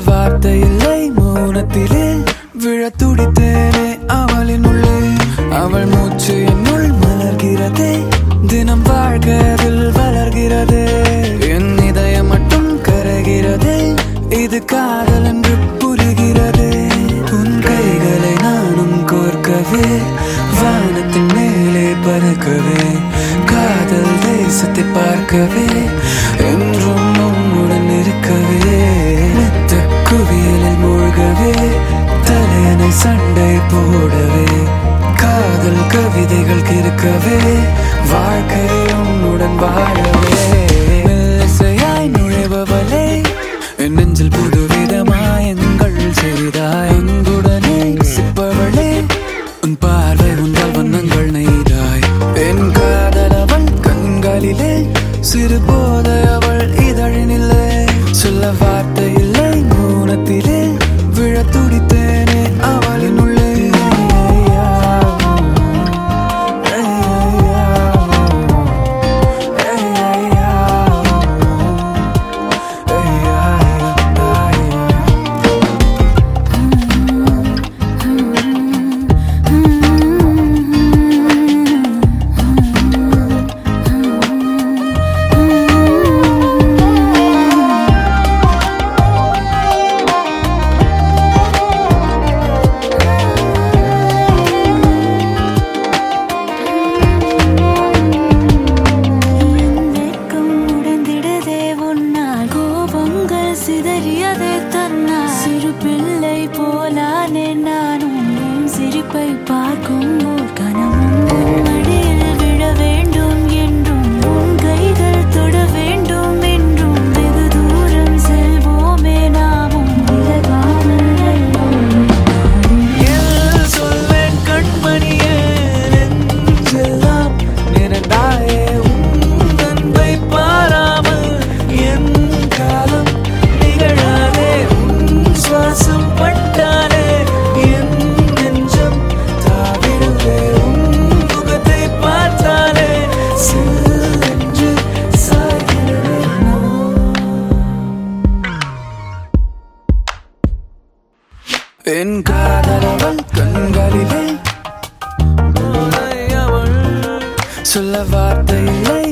வார்த்தை இல்லை மௌனத்திலே விழ துடித்தேனே அவளின் உள்ளே அவள் மூச்சு என்னுள் மலர்கிறதே தினம் வாழ்க்கையில் வளர்கிறதே என் இதயம் மட்டும் கரைகிறதே இது காதல் என்று புரிகிறதே உன் கைகளை நானும் கோர்க்கவே வானத்தின் மேலே பறக்கவே காதல் தேசத்தை பார்க்கவே என்றும் உன்னுடன் இருக்கவே முத்த குவியலில் மூழ்கவே தலையணை சண்டை போடவே காதல் கவிதைகள் கிறுக்கவே வாழ்க்கை உன்னுடன் வாழவே மெல்லிசையாய் நுழைபவளே என் நெஞ்சில் புது விதமாயங்கள் செய்தாய் அன்புடனே சிப்பவளே உன் பார்வை உங்கள் வண்ணங்கள் நெய்தாய் என் காதல் அவள் கண்களிலே சிறு போதை அவள் இதழினிலே சொல்ல வார்த்தை இல்லை மௌனத்திலே விழ துடித்தேனே அவளின் உள்ளே வெட்கம் உடைந்திடுதே உன்னால் கோபங்கள் சிதறியதே தன்னால் சிறு பிள்ளை போலானே நானும் உன் சிரிப்பை பார்க்கும் ஓர் கனவும் உன் மடியில் விழ வேண்டும் என்றும் உன் கைகள் தொட வேண்டும் என்றும் வெகு தூரம் செல்வோமே நாமும் விலகாமல் வெல்வோமே. எல் சொல்வேன் கண்மணியே நெஞ்செல்லாம் நிரண்டாயே உன் அன்பை பாராமல் என் காலம் நிகழாதே உன் சுவாசம் பட்டாலே என் நெஞ்சம் தாவிடுதே உன் முகத்தை பார்த்தாலே சில்லென்று சாய்கிறதே என் காதலவள் கண்களிலே போதை அவள் சொல்ல வார்த்தை இல்லை